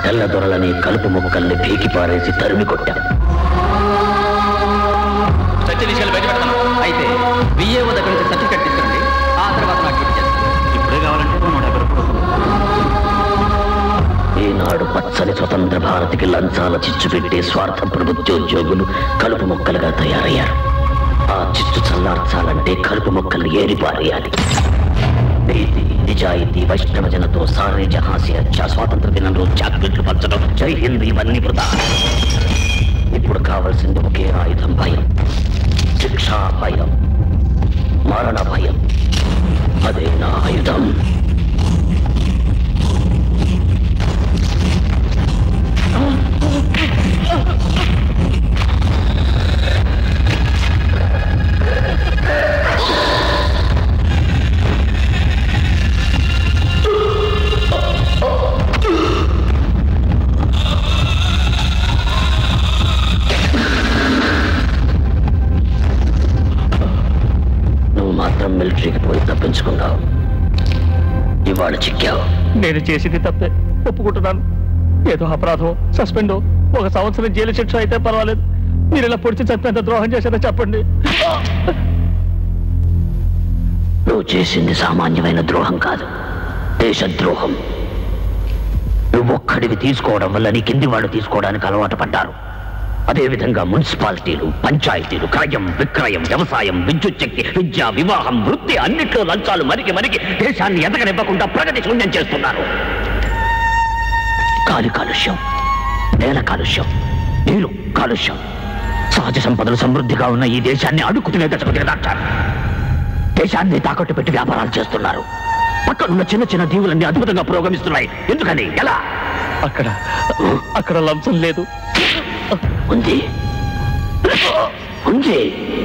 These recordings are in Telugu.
తెల్లదొరలని కలుపు మొక్కల్ని పీకి పారేసి తరిమి కొట్టాం సత్య విషయాలు బయటపెడతాను అయితే విఏఓ దగ్గర నుంచి సర్టిఫికెట్ తీసుకురండి ఆ తర్వాత నాకు గిఫ్ట్ చేస్తాను ఇప్పుడే కావాలంటే నూట యాభై రూపాయలు ఈనాడు పచ్చని స్వతంత్ర భారతికి లంచాల చిచ్చు పెట్టే స్వార్థ ప్రభుత్వోద్యోగులు కలుపు మొక్కలుగా తయారయ్యారు ఆ చిచ్చు చల్లార్చాలంటే కలుపు మొక్కల్ని ఏరిపారేయాలి నీతి నిజాయితీ వైష్ణవజనతో సారే జహాసి అచ్చా స్వాతంత్ర దినం రోజు చాక్లెట్లు పంచడం జై హింద్ ఇవన్నీ వృధా ఇప్పుడు కావాల్సింది ఒకే ఆయుధం భయం శిక్షా భయం మరణ భయం అదే నా ఆయుధం నువ్వు మాత్రం మిలిటరీకి పోయి తప్పించుకున్నావు ఇవాళ చిక్కావు నేను చేసింది తప్పే ఒప్పుకుంటున్నాను ఏదో అపరాధం సస్పెండ్ ఒక సంవత్సరం జైలు శిక్ష అయితే పర్వాలేదు మీరు ఇలా పొడిచి చంపేంత ద్రోహం చేశారో చెప్పండి నువ్వు చేసింది సామాన్యమైన ద్రోహం కాదు దేశద్రోహం నువ్వొక్కడివి తీసుకోవడం వల్ల నీ కింది వాళ్ళు తీసుకోవడానికి అలవాటు పడ్డారు అదేవిధంగా మున్సిపాలిటీలు పంచాయతీలు క్రయం విక్రయం వ్యవసాయం విద్యుత్ శక్తి విద్య వివాహం వృత్తి అన్నిట్లో లంచాలు మరికి మరికి దేశాన్ని ఎదగనివ్వకుండా ప్రగతి శూన్యం చేస్తున్నారు గాలి కాలుష్యం నేల కాలుష్యం నీరు కాలుష్యం సహజ సంపదలు సమృద్ధిగా ఉన్న ఈ దేశాన్ని అడుక్కుతునే దశకు దిగదార్చారు దేశాన్ని తాకట్టు పెట్టి వ్యాపారాలు చేస్తున్నారు పక్కనున్న చిన్న చిన్న దీవులన్నీ అద్భుతంగా పురోగమిస్తున్నాయి ఎందుకని ఎలా అక్కడ అక్కడ లంచం లేదు ఉంది ఉంది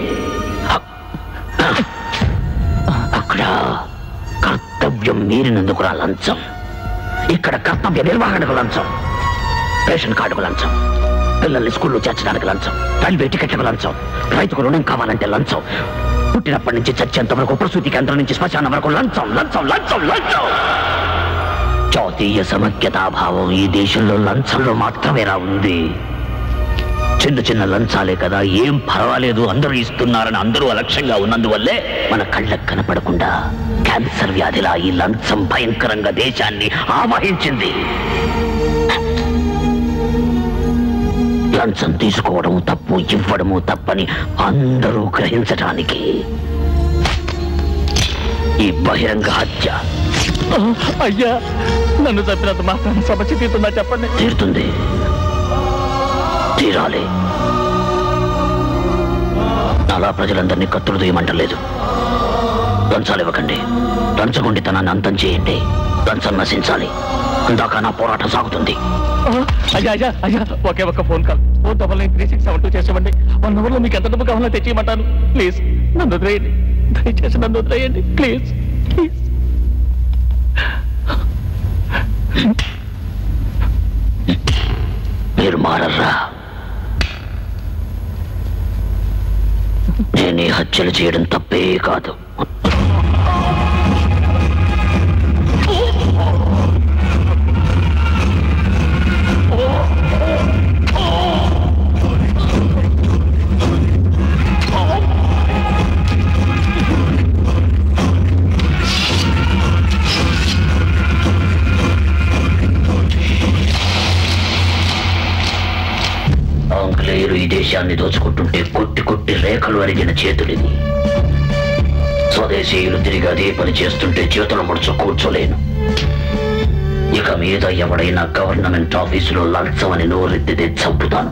అక్కడ కర్తవ్యం మీరినందుకు రా లంచం ఇక్కడ కర్తవ్య నిర్వహణకు లంచం రేషన్ కార్డుకు లంచం పిల్లల్ని స్కూల్లో చేర్చడానికి లంచం రైల్వే టికెట్లకు లంచం రైతుకు రుణం కావాలంటే లంచం పుట్టినప్పటి నుంచి చచ్చేంత వరకు ప్రసూతి కేంద్రం నుంచి శ్మశానం వరకు లంచం లంచం లంచం లంచం జాతీయ సమైక్యతాభావం ఈ దేశంలో లంచంలో మాత్రమేరా ఉంది చిన్న చిన్న లంచాలే కదా ఏం పర్వాలేదు అందరూ ఇస్తున్నారని అందరూ అలక్ష్యంగా ఉన్నందువల్లే మన కళ్ళకు కనపడకుండా క్యాన్సర్ వ్యాధిలా ఈ లంచం భయంకరంగా దేశాన్ని ఆవహించింది లంచం తీసుకోవడం తప్పు ఇవ్వడము తప్పని అందరూ గ్రహించటానికి ఈ బహిరంగ హత్య అయ్యా నన్ను చంపినంత మాత్రం సమస్య తీరుతుందా చెప్పండి తీరుతుంది తీరాలి నాలా ప్రజలందరినీ కత్తులు తీయమంటలేదు లంచాలు ఇవ్వకండి లంచగొండితనాన్ని అంతం చేయండి లంచం నశించాలి అందాక నా పోరాటం సాగుతుంది ఆ, అయ్యా అయ్యా అయ్యా ఒకే ఒక్క phone call phone double nine three six seven two చేసేవండి వన్ అవర్ లో మీకు ఎంత డబ్బు కావాలో తెచ్చియమంటాను ప్లీజ్ నన్ను వదిలేయండి దయచేసి నన్ను వదిలేయండి ప్లీజ్ ప్లీజ్ మీరు మారర్రా నేను ఈ హత్యలు చేయడం తప్పే కాదు ఆంగ్లేయులు ఈ దేశాన్ని దోచుకుంటుంటే కొట్టి కొట్టి రేఖలు అరిగిన చేతులిది స్వదేశీయులు తిరిగి అదే పని చేస్తుంటే చేతులు ముడుచు కూర్చోలేను ఇక మీద ఎవడైనా గవర్నమెంట్ ఆఫీసులో లంచం అని నోరెత్తితే చంపుతాను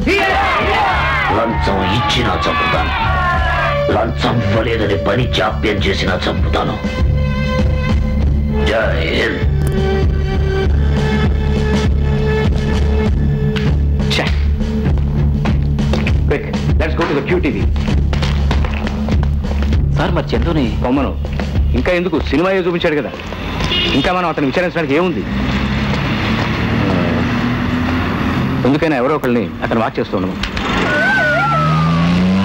లంచం ఇచ్చినా చంపుతాను లంచం ఇవ్వలేదని పని జాప్యం చేసినా చంపుతాను జై హింద్ let's go to the QTV sir మరి చందుని బొమ్మను ఇంకా ఎందుకు సినిమా చూపించాడు కదా ఇంకా మనం అతను విచారించడానికి ఏముంది ఎందుకైనా ఎవరో ఒకరిని అతను వాచ్ చేస్తూ ఉండము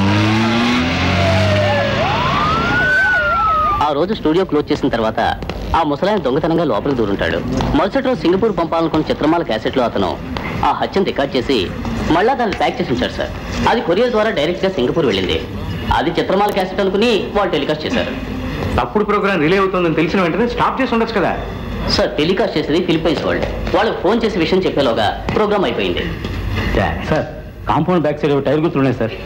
ఆ రోజు స్టూడియో క్లోజ్ చేసిన తర్వాత ఆ ముసలాయన దొంగతనంగా లోపలికి దూరుంటాడు మరుసటి రోజు సింగపూర్ పంపాలనుకున్న చిత్రమాల క్యాసెట్లో అతను ఆ హత్యను రికార్డ్ చేసి మళ్ళా దాన్ని ప్యాక్ చేసి ఉంచాడు సార్ అది కొరియర్ ద్వారా డైరెక్ట్గా సింగపూర్ వెళ్ళింది అది చిత్రమాల క్యాసెట్ అనుకుని వాళ్ళు టెలికాస్ట్ చేశారు తప్పుడు ప్రోగ్రామ్ రిలే అవుతుందని తెలిసిన వెంటనే స్టాప్ చేసి ఉండొచ్చు కదా సార్ టెలికాస్ట్ చేసేది ఫిలిపైన్స్ వరల్డ్ వాళ్ళకి ఫోన్ చేసి విషయం చెప్పేలోగా ప్రోగ్రామ్ అయిపోయింది sir compound back side tyre గుర్తులు ఉన్నాయి సార్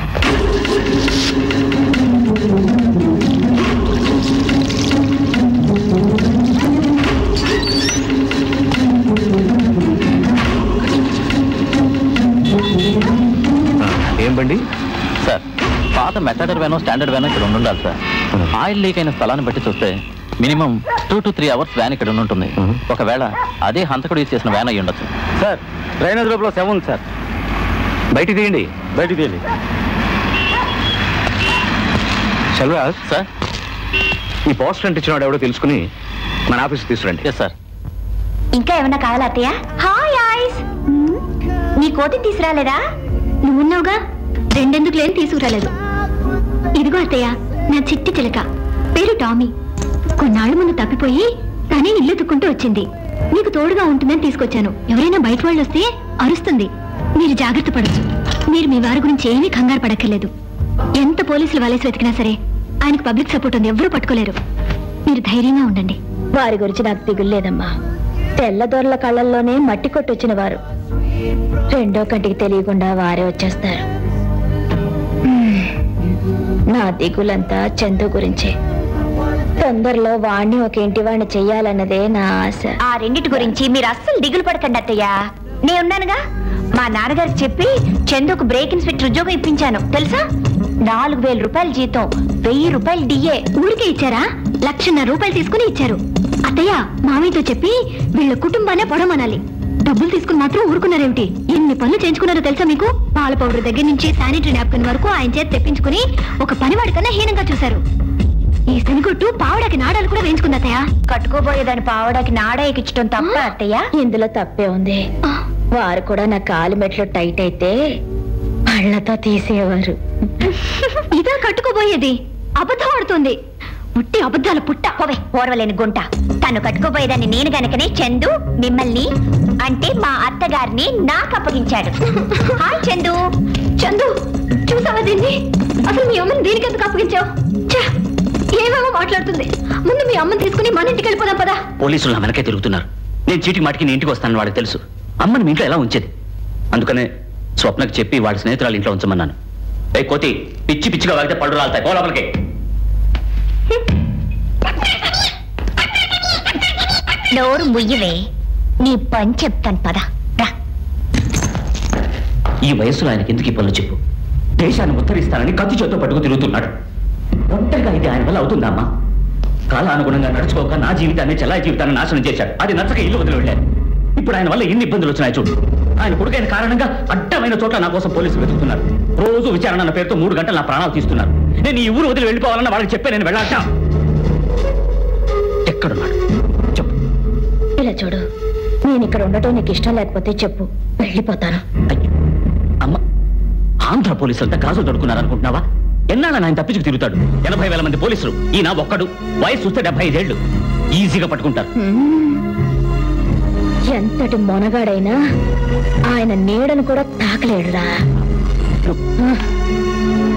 ఏం బండి సార్ పాత మెథడర్ వ్యానో స్టాండర్డ్ వ్యానో ఇక్కడ ఉండాలి సార్ ఆయిల్ లీక్ అయిన స్థలాన్ని బట్టి చూస్తే minimum two to three hours van ఇక్కడ ఉంటుంది Mhm. ఒకవేళ అదే హంతకుడు యూజ్ చేసిన వ్యాన్ అయ్యి ఉండొచ్చు సార్ డ్రైనేజ్ లోపల సెవెన్ ఉంది సార్ బయటికి తీయండి బయటికి తీయండి శల్వా సార్ ఈ పోస్టర్ అంటే ఇచ్చినవాడు ఎవడో తెలుసుకుని మన ఆఫీస్కి తీసుకురండి ఎస్ సార్ ఇంకా ఏమన్నా కావాలా అత్తయ్య హాయ్ ఐస్ నీ కోతి తీసుకురాలేదా నువ్వున్నావుగా రెండెందుకు లేని తీసుకురాలేదు ఇదిగో అత్తయ్య నా చిట్టి చిలక పేరు టామీ కొన్నాళ్ళు ముందు తప్పిపోయి తనే ఇల్లు తుక్కుంటూ వచ్చింది నీకు తోడుగా ఉంటుందని తీసుకొచ్చాను ఎవరైనా బయట వాళ్ళు వస్తే అరుస్తుంది మీరు జాగ్రత్త పడచ్చు మీరు మీ వారి గురించి ఏమీ కంగారు పడక్కర్లేదు ఎంత పోలీసులు వలేసి వెతికినా సరే ఆయనకు పబ్లిక్ సపోర్ట్ ఉంది ఎవరూ పట్టుకోలేరు మీరు ధైర్యంగా ఉండండి వారి గురించి నాకు దిగులేదమ్మా తెల్లదొరల కళ్ళల్లోనే మట్టి కొట్టొచ్చిన వారు రెండో కంటికి తెలియకుండా వారే వచ్చేస్తారు హ్మ్. నా దిగులంతా చందు గురించే తొందరలో వాణ్ణి ఒక ఇంటి వాణ్ణి చెయ్యాలన్నదే నా ఆశ ఆ రెండిటి గురించి మీరు అస్సలు దిగులు పడకండి అత్తయ్య నేనున్నానుగా మా నాన్నగారికి చెప్పి చందుకు బ్రేక్ ఇన్స్పెక్టర్ ఉద్యోగం ఇప్పించాను తెలుసా నాలుగు వేల రూపాయల జీతం వెయ్యి రూపాయలు డిఏ ఊరికే ఇచ్చారా లక్షన్నర రూపాయలు తీసుకుని ఇచ్చారు అత్తయ్య మామయ్యతో చెప్పి వీళ్ళ కుటుంబాన్ని పొడమనాలి డబ్బులు తీసుకుని మాత్రం ఊరుకున్నారేమిటి ఎన్ని పనులు చేయించుకున్నారో తెలుసా మీకు పాల పౌడర్ దగ్గర నుంచి శానిటరీ నాప్కిన్ వరకు ఆయన చేతి తెప్పించుకుని ఒక పనివాడి కన్నా హీనంగా చూశారు ఈ శనిగొట్టు పావడాకి నాడాలు కూడా వేయించుకుంది అత్తయ్య కట్టుకోబోయేదాని పావడానికి నాడా ఎక్కించడం తప్ప అత్తయ్య ఇందులో తప్పే ఉంది వారు కూడా నా కాలు మెట్లు టైట్ అయితే పళ్ళతో తీసేవారు ఇదా కట్టుకోబోయేది అబద్ధం ఆడుతుంది పుట్టి అబద్ధాల పుట్ట పోవే ఓర్వలేని గుంట తను కట్టుకోబోయేదాన్ని నేను గనకనే చందు మిమ్మల్ని అంటే మా అత్తగారిని నాకు అప్పగించాడు హాయ్ చందు చందు చూసావా దీన్ని అసలు మీ అమ్మని దీనికి ఎందుకు అప్పగించావు ఛ! ఏమేమో మాట్లాడుతుంది ముందు మీ అమ్మని తీసుకుని మన ఇంటికి వెళ్ళిపోదాం పదా పోలీసులు నా వెనకే తిరుగుతున్నారు నేను చీటి మాటికి నీ ఇంటికి వస్తానని వాడికి తెలుసు అమ్మని మీ ఇంట్లో ఎలా ఉంచేది అందుకనే స్వప్నకు చెప్పి వాడి స్నేహితురాలు ఇంట్లో ఉంచమన్నాను ఏ కోతి పిచ్చి పిచ్చిగా వాగితే పళ్ళు రాలుతాయి పో లోపలికి నోరు ముయ్యవే నీ పని చెప్తాను పద రా ఈ వయసులో ఆయనకి ఎందుకు ఈ పనులు చెప్పు దేశాన్ని ఉత్తరిస్తానని కత్తి చేత్తో పట్టుకు తిరుగుతున్నాడు ఒంటరిగా ఇది ఆయన వల్ల అవుతుందా అమ్మా కాలానుగుణంగా నడుచుకోక నా జీవితాన్ని చెల్లాయి జీవితాన్ని నాశనం చేశాడు అది నచ్చక ఇల్లు వదిలి వెళ్ళాడు ఇప్పుడు ఆయన వల్ల ఎన్ని ఇబ్బందులు వచ్చినాయి చూడు ఆయన కొడుకైన కారణంగా అడ్డమైన చోట్ల నా కోసం పోలీసులు వెతుకుతున్నారు రోజు విచారణ అన్న పేరుతో మూడు గంటలు నా ప్రాణాలు తీస్తున్నారు నేను ఈ ఊరు వదిలి వెళ్ళిపోవాలన్న వాళ్ళకి చెప్పే నేను వెళ్ళాట ఎక్కడున్నాడు చెప్పు ఇలా చూడు నేను ఇక్కడ ఉండటం నీకు ఇష్టం లేకపోతే చెప్పు వెళ్ళిపోతాను అయ్యో అమ్మ ఆంధ్ర పోలీసులంతా గాజులు దొడుకున్నారు అనుకుంటున్నావా ఎన్నాళ్ళని ఆయన తప్పించుకు తిరుగుతాడు ఎనభై వేల మంది పోలీసులు ఈయన ఒక్కడు వయసు చూస్తే డెబ్బై ఐదేళ్లు ఈజీగా పట్టుకుంటారు ఎంతటి మొనగాడైనా ఆయన నీడను కూడా తాకలేడురా